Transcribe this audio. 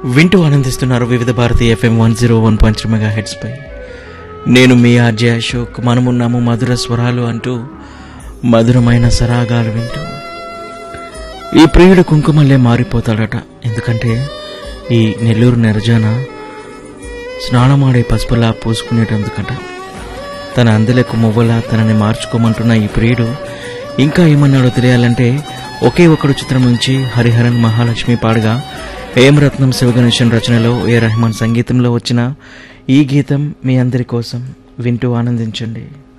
వింటూ ఆనందిస్తున్నారు Vividh Bharati FM one zero one point mega hits పై నేను మీ ఆర్జే అశోక్ మనమున్నాము మధుర స్వరాలు అంటూ మధురమైన సరాగాలు వింటూ ఈ ప్రియుడు కుంకుమల్లే మారిపోతాడట ఎందుకంటే ఈ నెల్లూరు నెరజాన స్నానమాడే పసుపులా పూసుకునేటందుకట తన అందలకు మువ్వలా తనని మార్చుకోమంటున్న ఈ ప్రియుడు ఇంకా ఏమన్నాడో తెలియాలంటే ఒకే ఒకడు చిత్రం నుంచి హరిహరన్ మహాలక్ష్మి పాడగా ఏం రత్నం శివగణేశన్ రచనలో ఏ రెహమాన్ సంగీతంలో వచ్చిన ఈ గీతం మీ అందరి కోసం వింటూ ఆనందించండి